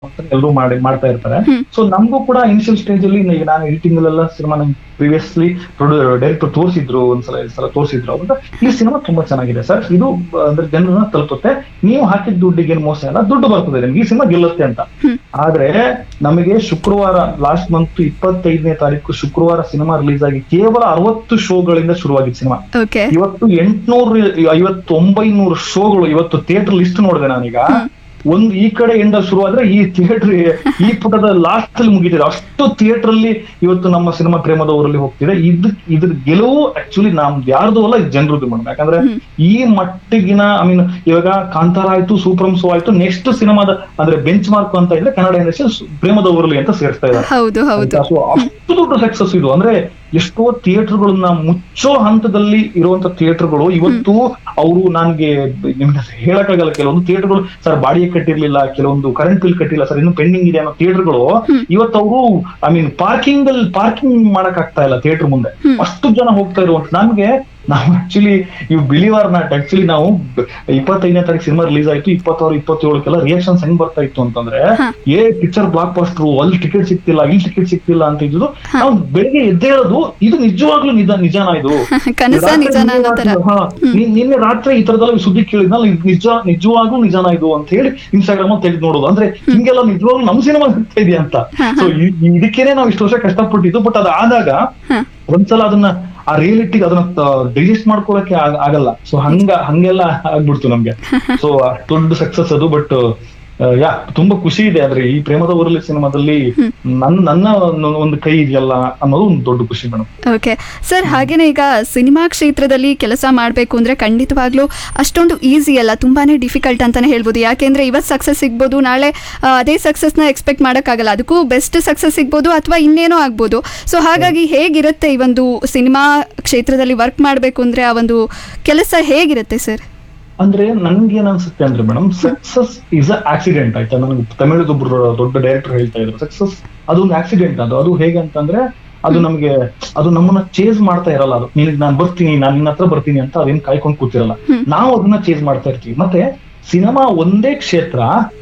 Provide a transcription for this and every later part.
ಎಲ್ಲರೂ ಮಾಡಿ ಮಾಡ್ತಾ ಇರ್ತಾರೆ ಹ್ಮ್. ಸೊ ನಮಗೂ ಕೂಡ ಇನಿಷಿಯಲ್ ಸ್ಟೇಜ್ ಅಲ್ಲಿ ಈಗ ನಾನು ಎಡಿಟಿಂಗ್ ಅಲ್ಲೆಲ್ಲ ಸಿನಿಮಾ ನಂಗೆ ಪ್ರಿವಿಯಸ್ಲಿ ಡೈರೆಕ್ಟರ್ ತೋರಿಸಿದ್ರು ಒಂದ್ಸಲ ಎರಡ್ ಸಲ ತೋರಿಸಿದ್ರು ಅವಾಗ ಈ ಸಿನಿಮಾ ತುಂಬಾ ಚೆನ್ನಾಗಿದೆ ಸರ್ ಇದು ಆ, ಅಂದ್ರೆ ಜನರನ್ನ ತಲುಪುತ್ತೆ ನೀವು ಹಾಕಿದ ದುಡ್ಡಿಗೆ ಏನು ಮೋಸ ಇಲ್ಲ ದುಡ್ಡು ಬರ್ತದೆ ನಿಮ್ಗೆ ಈ ಸಿನಿಮಾ ಗೆಲ್ಲುತ್ತೆ ಅಂತ ಹ್ಮ್. ಆದ್ರೆ ನಮಗೆ ಶುಕ್ರವಾರ ಲಾಸ್ಟ್ ಮಂತ್ ಇಪ್ಪತ್ತೈದನೇ ತಾರೀಕು ಶುಕ್ರವಾರ ಸಿನಿಮಾ ರಿಲೀಸ್ ಆಗಿ ಕೇವಲ ಅರವತ್ತು ಶೋಗಳಿಂದ ಶುರುವಾಗಿದ್ದ ಸಿನಿಮಾ ಓಕೆ ಇವತ್ತು ಎಂಟ್ನೂರು ಐವತ್ತು ಒಂಬೈನೂರು ಶೋಗಳು ಇವತ್ತು ಥಿಯೇಟರ್ ಲಿಸ್ಟ್ ನೋಡಿದೆ ನಾನೀಗ ಒಂದು ಈ ಕಡೆ ಎಂಡ ಶುರುವಾದ್ರೆ ಈ ಥಿಯೇಟರ್ ಈ ಪುಟದ ಲಾಸ್ಟ್ ಅಲ್ಲಿ ಮುಗಿತಿದೆ ಅಷ್ಟು ಥಿಯೇಟರ್ ಅಲ್ಲಿ ಇವತ್ತು ನಮ್ಮ ಸಿನಿಮಾ ಪ್ರೇಮದ ಊರಲ್ಲಿ ಹೋಗ್ತಿದೆ ಇದ್ ಇದ್ರ ಗೆಲುವು ಆಕ್ಚುಲಿ ನಮ್ದು ಯಾರ್ದು ಅಲ್ಲ ಜನರದ್ದು ಮೇಡಮ್ ಯಾಕಂದ್ರೆ ಈ ಮಟ್ಟಿಗಿನ ಐ ಮೀನ್ ಇವಾಗ ಕಾಂತಾರ ಆಯ್ತು ಸೂಪರ್ ಶೋ ಆಯ್ತು ನೆಕ್ಸ್ಟ್ ಸಿನಿಮಾದ ಅಂದ್ರೆ ಬೆಂಚ್ ಮಾರ್ಕ್ ಅಂತ ಇದ್ರೆ ಕನ್ನಡ ಇಂಡಸ್ಟ್ರಿ ಪ್ರೇಮದ ಊರಲ್ಲಿ ಅಂತ ಸೇರ್ತಾ ಇದ್ದಾರೆ ಹೌದು ಹೌದು ಆಯ್ತಾ? So, ಅಷ್ಟು ದೊಡ್ಡ ಸಕ್ಸಸ್ ಇದು ಅಂದ್ರೆ ಎಷ್ಟೋ ಥಿಯೇಟರ್ಗಳನ್ನ ಮುಚ್ಚೋ ಹಂತದಲ್ಲಿ ಇರುವಂತ ಥಿಯೇಟರ್ಗಳು ಇವತ್ತು ಅವರು ನನ್ಗೆ ನಿಮ್ಗೆ ಹೇಳಕ್ಕಾಗಲ್ಲ ಕೆಲವೊಂದು ಥಿಯೇಟರ್ಗಳು ಸರ್ ಬಾಡಿಗೆ ಕಟ್ಟಿರ್ಲಿಲ್ಲ ಕೆಲವೊಂದು ಕರೆಂಟ್ ಬಿಲ್ ಕಟ್ಟಿಲ್ಲ ಸರ್ ಇನ್ನು ಪೆಂಡಿಂಗ್ ಇದೆ ಅನ್ನೋ ಥಿಯೇಟರ್ಗಳು ಇವತ್ತು ಅವರು ಐ ಮೀನ್ ಪಾರ್ಕಿಂಗ್ ಅಲ್ಲಿ ಪಾರ್ಕಿಂಗ್ ಮಾಡಕ್ ಆಗ್ತಾ ಇಲ್ಲ ಥಿಯೇಟರ್ ಮುಂದೆ ಅಷ್ಟು ಜನ ಹೋಗ್ತಾ ಇರುವಂತ ನಮ್ಗೆ ನಾವು ಆಕ್ಚುಲಿ ಇವು ಬಿಲಿವಾರ್ ನಾಟ್ ಆಕ್ಚುಲಿ ನಾವು ಬ- ಇಪ್ಪತ್ತೈದನೇ ತಾರೀಕು ಸಿನಿಮಾ ರಿಲೀಸ್ ಆಯ್ತು ಇಪ್ಪತ್ತಾರು ಇಪ್ಪತ್ತೇಳಕ್ಕೆಲ್ಲ ರಿಯಾಕ್ಷನ್ಸ್ ಹೆಂಗ್ ಬರ್ತಾ ಇತ್ತು ಅಂತಂದ್ರೆ ಏ ಪಿಕ್ಚರ್ ಬ್ಲಾಕ್ ಬಾಸ್ಟರ್ ಅಲ್ಲಿ ಟಿಕೆಟ್ ಸಿಕ್ತಿಲ್ಲ ಇಲ್ಲಿ ಟಿಕೆಟ್ ಸಿಕ್ತಿಲ್ಲ ಅಂತ ಇದ್ದು ನಾವು ಬೆಳಿಗ್ಗೆ ಎದ್ದೇ ಹೇಳೋದು ಇದು ನಿಜವಾಗ್ಲೂ ನಿಜ ನಿಜಾನ ಇದು ಕನಸ ರಾತ್ರಿ ನಿಜಾನ ನಿನ್ನೆ ಅನ್ನೋ ತರ ರಾತ್ರಿ- ಹಾ, ನಿನ್- ನಿನ್ನೆ ರಾತ್ರಿ ಈ ತರದೆಲ್ಲ ಸುದ್ದಿ ಕೇಳಿದ್ನಲ್ಲ ಇದು ನಿಜ ನಿಜವಾಗ್ಲೂ ನಿಜಾನ ಇದು ಅಂತ ಹೇಳಿ ಇನ್ಸ್ಟಾಗ್ರಾಮ್ ಅಲ್ಲಿ ತೆಗೆದು ನೋಡೋದು ಅಂದ್ರೆ ಹಿಂಗೆಲ್ಲ ನಿಜವಾಗ್ಲೂ ನಮ್ ಸಿನಿಮಾ ಆಗ್ತಾ ಇದೆಯಾ ಅಂತ ಸೊ ಇದಕ್ಕೇನೆ ನಾವು ಇಷ್ಟು ವರ್ಷ ಕಷ್ಟಪಟ್ಟಿದ್ದು ಬಟ್ ಅದಾದಾಗ ಹ. ಒಂದ್ಸಲ ಅದನ್ನ ಆ ರಿಯಾಲಿಟಿಗೆ ಅದನ್ನ ಡೈಜೆಸ್ಟ್ ಮಾಡ್ಕೊಳಕ್ಕೆ ಆಗ- ಆಗಲ್ಲ ಸೊ ಹಂಗ ಹಂಗೆಲ್ಲ ಆಗ್ಬಿಡ್ತು ನಮ್ಗೆ ಸೊ ದೊಡ್ಡ ಸಕ್ಸಸ್ ಅದು ಬಟ್ ಯಾ ತುಂಬಾ ಖುಷಿ ಇದೆ ಆದ್ರೆ ಈ ಪ್ರೇಮದ ಊರಲ್ಲಿ ಸಿನಿಮಾದಲ್ಲಿ ನನ್ ನನ್ನ ಒಂದು- ಒಂದು ಕೈ ಇದೆಯಲ್ಲ ಅನ್ನೋದು ಒಂದು ದೊಡ್ಡ ಖುಷಿ ಮೇಡಮ್ ಓಕೆ ಸರ್ ಹಾಗೇನೆ ಈಗ ಸಿನಿಮಾ ಕ್ಷೇತ್ರದಲ್ಲಿ ಕೆಲಸ ಮಾಡಬೇಕು ಅಂದ್ರೆ ಖಂಡಿತವಾಗ್ಲೂ ಅಷ್ಟೊಂದು ಈಸಿ ಅಲ್ಲ ತುಂಬಾನೇ ಡಿಫಿಕಲ್ಟ್ ಅಂತಾನೆ ಹೇಳ್ಬೋದು ಯಾಕೆಂದ್ರೆ ಇವತ್ತು ಸಕ್ಸಸ್ ಸಿಗ್ಬೋದು ನಾಳೆ ಆ, ಅದೇ ಸಕ್ಸಸ್ನ ಎಕ್ಸ್ಪೆಕ್ಟ್ ಮಾಡೋಕ್ಕಾಗಲ್ಲ ಅದಕ್ಕೂ ಬೆಸ್ಟ್ ಸಕ್ಸಸ್ ಸಿಗ್ಬೋದು ಅಥವಾ ಇನ್ನೇನೋ ಆಗ್ಬೋದು ಸೊ ಹಾಗಾಗಿ ಹೇಗಿರುತ್ತೆ ಈ ಒಂದು ಸಿನಿಮಾ ಕ್ಷೇತ್ರದಲ್ಲಿ ವರ್ಕ್ ಮಾಡಬೇಕು ಅಂದ್ರೆ ಆ ಒಂದು ಕೆಲಸ ಹೇಗಿರುತ್ತೆ ಸರ್ ಅಂದ್ರೆ ನನ್ಗೆ ಏನ್ ಅನ್ಸುತ್ತೆ ಅಂದ್ರೆ madam success is a accident ಆಯ್ತಾ ನನಗೆ ತಮಿಳದೊಬ್ರು ದೊಡ್ಡ ಡೈರೆಕ್ಟರ್ ಹೇಳ್ತಾ ಇದ್ರು ಸಕ್ಸಸ್ ಅದೊಂದು ಆಕ್ಸಿಡೆಂಟ್ ಅದು ಅದು ಹೇಗೆ ಅಂತಂದ್ರೆ ಅದು ನಮ್ಗೆ ಅದು ನಮ್ಮನ್ನ ಚೇಸ್ ಮಾಡ್ತಾ ಇರಲ್ಲ ಅದು ನಿನಗ್ ನಾನ್ ಬರ್ತೀನಿ ನಾನ್ ನಿನ್ನ ಹತ್ರ ಬರ್ತೀನಿ ಅಂತ ಅದೇನ್ ಕಾಯ್ಕೊಂಡ್ ಕೂತಿರಲ್ಲ ನಾವು ಅದನ್ನ ಚೇಸ್ ಮಾಡ್ತಾ ಇರ್ತೀವಿ ಮತ್ತೆ ಸಿನಿಮಾ ಒಂದೇ ಕ್ಷೇತ್ರ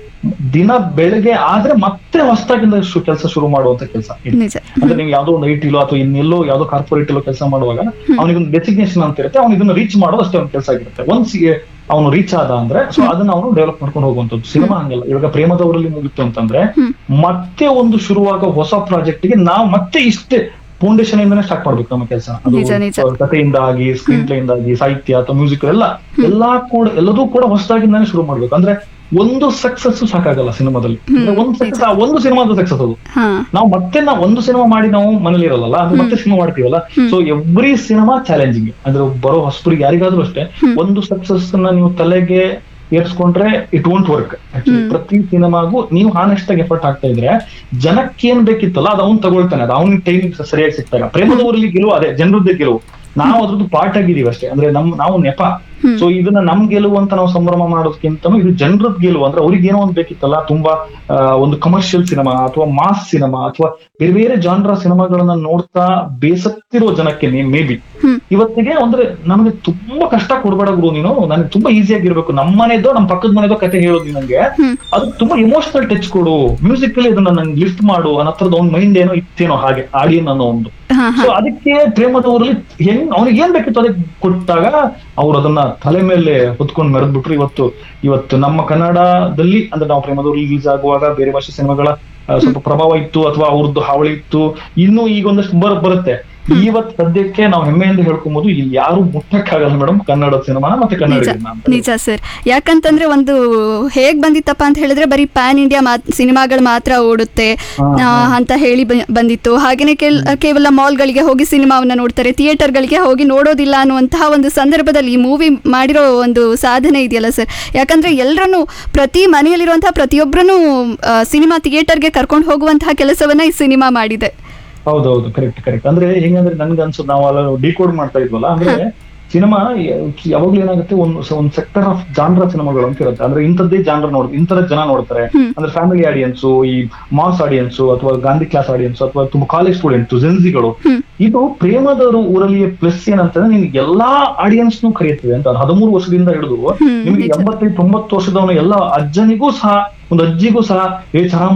ದಿನ ಬೆಳಗ್ಗೆ ಆದ್ರೆ ಮತ್ತೆ ಹೊಸದಾಗಿಂದ ಕೆಲಸ ಶುರು ಮಾಡುವಂತ ಕೆಲಸ ನಿಜ ಅಂದ್ರೆ ನೀವು ಯಾವ್ದೋ ಒಂದು ಐ ಟಿಲೋ ಅಥವಾ ಇನ್ನೆಲ್ಲೋ ಯಾವ್ದೋ ಕಾರ್ಪೊರೇಟ್ ಎಲ್ಲೋ ಕೆಲಸ ಮಾಡುವಾಗ ಅವನಿಗೊಂದು ಡೆಸಿಗ್ನೇಷನ್ ಅಂತ ಇರುತ್ತೆ ಅವ್ನು ಇದನ್ನ ರೀಚ್ ಮಾಡೋದು ಅಷ್ಟೇ ಒಂದು ಕೆಲಸ ಆಗಿರುತ್ತೆ ಒನ್ಸ್ ಅವನು ರೀಚ್ ಆದ ಅಂದ್ರೆ ಸೊ ಅದನ್ನ ಅವನು ಡೆವಲಪ್ ಮಾಡ್ಕೊಂಡು ಹೋಗುವಂತದ್ದು ಸಿನಿಮಾ ಹಂಗಲ್ಲ ಇವಾಗ ಪ್ರೇಮದವರಲ್ಲಿ ಮುಗಿತು ಅಂತಂದ್ರೆ ಮತ್ತೆ ಒಂದು ಶುರುವಾಗ ಹೊಸ ಪ್ರಾಜೆಕ್ಟ್ ಗೆ ನಾವು ಮತ್ತೆ ಇಷ್ಟೇ ಫೌಂಡೇಶನ್ ಇಂದಾನೆ ಸ್ಟಾರ್ಟ್ ಮಾಡ್ಬೇಕು ನಮ್ಮ ಕೆಲಸ ನಿಜ, ನಿಜ. ಅದು ಕಥೆಯಿಂದ ಆಗಿ ಸ್ಕ್ರೀನ್ ಪ್ಲೇ ಇಂದಾಗಿ ಸಾಹಿತ್ಯ ಅಥವಾ ಮ್ಯೂಸಿಕ್ ಎಲ್ಲ ಎಲ್ಲಾ ಕೂಡ ಎಲ್ಲದೂ ಕೂಡ ಹೊಸದಾಗಿಂದಾನೆ ಶುರು ಮಾಡ್ಬೇಕು ಅಂದ್ರೆ ಒಂದು ಸಕ್ಸಸ್ ಸಾಕಾಗಲ್ಲ ಸಿನಿಮಾದಲ್ಲಿ ಅಂದ್ರೆ ಒಂದು ಸಕ್ಸಸ್ ಒಂದು ಸಿನಿಮಾದ ಸಕ್ಸಸ್ ಅದು ಹಾ ನಾವು ಮತ್ತೆ ನಾವು ಒಂದು ಸಿನಿಮಾ ಮಾಡಿ ನಾವು ಮನೇಲಿ ಇರಲ್ಲ ಅದು ಮತ್ತೆ ಸಿನಿಮಾ ಮಾಡ್ತೀವಲ್ಲ ಸೊ ಎವ್ರಿ ಸಿನಿಮಾ ಚಾಲೆಂಜಿಂಗ್ ಅಂದ್ರೆ ಬರೋ ಹೊಸಬರಿಗೆ ಯಾರಿಗಾದ್ರೂ ಅಷ್ಟೇ ಒಂದು ಸಕ್ಸಸ್ ನ ನೀವು ತಲೆಗೆ ಏರ್ಸ್ಕೊಂಡ್ರೆ ಇಟ್ ವೋಂಟ್ ವರ್ಕ್ ಪ್ರತಿ ಸಿನಿಮಾಗೂ ನೀವು ಹಾನೆಸ್ಟ್ ಆಗಿ ಎಫರ್ಟ್ ಆಗ್ತಾ ಇದ್ರೆ ಜನಕ್ಕೆ ಏನ್ ಬೇಕಿತ್ತಲ್ಲ ಅದು ಅವ್ನು ತಗೊಳ್ತಾನೆ ಅದು ಅವ್ನಿಗೆ ಟೈಮ್ ಸರಿಯಾಗಿ ಸಿಗ್ತಾಗ ಪ್ರೇಮದ ಊರಲ್ಲಿ ಗೆಲುವು ಅದೇ ಜನರದ್ದೇ ಗೆಲುವು ನಾವು ಅದ್ರದ್ದು ಪಾರ್ಟ್ ಆಗಿದೀವಿ ಅಷ್ಟೇ ಅಂದ್ರೆ ನಮ್ ನಾವು ನೆಪ ಸೊ ಇದನ್ನ ನಮ್ ಗೆಲುವು ಅಂತ ನಾವು ಸಂಭ್ರಮ ಮಾಡೋದಕ್ಕಿಂತ ಇದು ಜನರದ್ ಗೆಲುವು ಅಂದ್ರೆ ಅವ್ರಿಗೆ ಏನೋ ಒಂದ್ ಬೇಕಿತ್ತಲ್ಲ ತುಂಬಾ ಆ, ಒಂದು ಕಮರ್ಷಿಯಲ್ ಸಿನಿಮಾ ಅಥವಾ ಮಾಸ್ ಸಿನಿಮಾ ಅಥವಾ ಬೇರೆ ಬೇರೆ ಜಾನ್ರ ಸಿನಿಮಾಗಳನ್ನ ನೋಡ್ತಾ ಬೇಸತ್ತಿರೋ ಜನಕ್ಕೆ ಮೇ ಬಿ ಇವತ್ತಿಗೆ ಅಂದ್ರೆ ನಮಗೆ ತುಂಬಾ ಕಷ್ಟ ಕೊಡ್ಬೇಡ ಗುರು ನೀನು ನನಗೆ ತುಂಬಾ ಈಸಿ ಆಗಿರ್ಬೇಕು ನಮ್ಮ ಮನೆದೋ ನಮ್ಮ ಪಕ್ಕದ ಮನೆದೋ ಕತೆ ಹೇಳೋದು ನೀನ್ ನಂಗೆ ಅದು ತುಂಬಾ ಇಮೋಷನಲ್ ಟಚ್ ಕೊಡು ಮ್ಯೂಸಿಕ್ ಅಲ್ಲಿ ಇದನ್ನ ನಂಗೆ ಲಿಫ್ಟ್ ಮಾಡು ಅನ್ನೋ ಹತ್ರದ ಅವ್ನ ಮೈಂಡ್ ಏನೋ ಇತ್ತೇನೋ ಹಾಗೆ ಆಡಿಯನ್ ಅನ್ನೋ ಒಂದು ಹಾ ಸೊ ಅದಕ್ಕೆ ಪ್ರೇಮದ ಊರಲ್ಲಿ ಹೆಂಗ್ ಅವ್ನಿಗೆ ಏನ್ ಬೇಕಿತ್ತು ಅದಕ್ಕೆ ಕೊಟ್ಟಾಗ ಅವ್ರು ಅದನ್ನ ತಲೆ ಮೇಲೆ ಹೊತ್ಕೊಂಡು ಮೆರೆದ್ಬಿಟ್ರು ಇವತ್ತು ಇವತ್ತು ನಮ್ಮ ಕನ್ನಡದಲ್ಲಿ ಅಂದ್ರೆ ನಾವು ಪ್ರೇಮದ ಊರಲ್ಲಿ ರಿಲೀಸ್ ಆಗುವಾಗ ಬೇರೆ ಭಾಷೆ ಸಿನಿಮಾಗಳ ಆ, ಸ್ವಲ್ಪ ಪ್ರಭಾವ ಇತ್ತು ಅಥವಾ ಅವ್ರದ್ದು ಹಾವಳಿ ಇತ್ತು ಇನ್ನು ಈಗ ಒಂದಷ್ಟು ಬರ್ ಬರುತ್ತೆ ಇವತ್ ಸದ್ಯಕ್ಕೆ ನಾವು ಹೆಮ್ಮೆಯಿಂದ ಹೇಳ್ಕೊಬಹುದು ಇಲ್ಲಿ ಯಾರು ಮುಟ್ಟಕ್ಕಾಗಲ್ಲ ಮೇಡಮ್ ಕನ್ನಡ ಸಿನಿಮಾನ ಮತ್ತೆ ನಿಜ ಕನ್ನಡಿಗರನ್ನ ಅಂತ ನಿಜ ಸರ್ ಯಾಕಂತಂದ್ರೆ ಒಂದು ಹೇಗ್ ಬಂದಿತ್ತಪ್ಪ ಅಂತ ಹೇಳಿದ್ರೆ ಬರೀ ಪ್ಯಾನ್ ಇಂಡಿಯಾ ಮಾತ್ ಸಿನಿಮಾಗಳು ಮಾತ್ರ ಓಡುತ್ತೆ ಆ, ಅಂತ ಹೇಳಿ ಬ- ಬಂದಿತ್ತು ಹಾಗೇನೆ ಕೆಲ್- ಕೇವಲ ಮಾಲ್ಗಳಿಗೆ ಹೋಗಿ ಸಿನಿಮಾವನ್ನ ನೋಡ್ತಾರೆ ಥಿಯೇಟರ್ಗಳಿಗೆ ಹೋಗಿ ನೋಡೋದಿಲ್ಲ ಅನ್ನುವಂತಹ ಒಂದು ಸಂದರ್ಭದಲ್ಲಿ ಈ ಮೂವಿ ಮಾಡಿರೋ ಒಂದು ಸಾಧನೆ ಇದೆಯಲ್ಲ ಸರ್ ಯಾಕಂದ್ರೆ ಎಲ್ಲರನ್ನು ಪ್ರತಿ ಮನೆಯಲ್ಲಿರುವಂತಹ ಪ್ರತಿಯೊಬ್ಬರನ್ನು ಸಿನಿಮಾ ಥಿಯೇಟರ್ಗೆ ಕರ್ಕೊಂಡು ಹೋಗುವಂತಹ ಕೆಲಸವನ್ನ ಈ ಸಿನಿಮಾ ಮಾಡಿದೆ ಹೌದೌದು ಕರೆಕ್ಟ್ ಕರೆಕ್ಟ್ ಅಂದ್ರೆ ಹೆಂಗಂದ್ರೆ ನನ್ಗೆ ಅನ್ಸುತ್ತೆ ನಾವು ಅಲ್ಲ ಡಿಕೋಡ್ ಮಾಡ್ತಾ ಇದ್ವಲ್ಲ ಅಂದ್ರೆ ಸಿನಿಮಾ ಯಾವಾಗ್ಲೂ ಏನಾಗುತ್ತೆ ಒಂದು ಒಂದು ಸೆಕ್ಟರ್ ಆಫ್ ಜಾನ್ರ ಸಿನಿಮಾಗಳು ಅಂತ ಇರುತ್ತೆ ಅಂದ್ರೆ ಇಂಥದ್ದೇ ಜಾನ್ರ ನೋಡ್ ಇಂಥದ ಜನ ನೋಡ್ತಾರೆ ಅಂದ್ರೆ ಫ್ಯಾಮಿಲಿ ಆಡಿಯನ್ಸ್ ಈ ಮಾಸ್ ಆಡಿಯನ್ಸ್ ಅಥವಾ ಗಾಂಧಿ ಕ್ಲಾಸ್ ಆಡಿಯನ್ಸ್ ಅಥವಾ ತುಂಬಾ ಕಾಲೇಜ್ ಸ್ಟೂಡೆಂಟ್ ಜೆನ್ಸಿಗಳು ಇದು ಪ್ರೇಮದವರು ಊರಲ್ಲಿ ಪ್ಲಸ್ ಏನಂತಂದ್ರೆ ನಿಮ್ಗೆ ಎಲ್ಲಾ ಆಡಿಯನ್ಸ್ ನು ಕರೆಯುತ್ತದೆ ಅಂತ ಹದಿಮೂರು ವರ್ಷದಿಂದ ಹಿಡಿದು ನಿಮ್ಗೆ ಎಂಬತ್ತೈದು ತೊಂಬತ್ತು ವರ್ಷದವನು ಎಲ್ಲ ಅಜ್ಜನಿಗೂ ಸಹ ಒಂದು ಅಜ್ಜಿಗೂ ಸಹ ಏ ಚೆನ್ನಾಗ್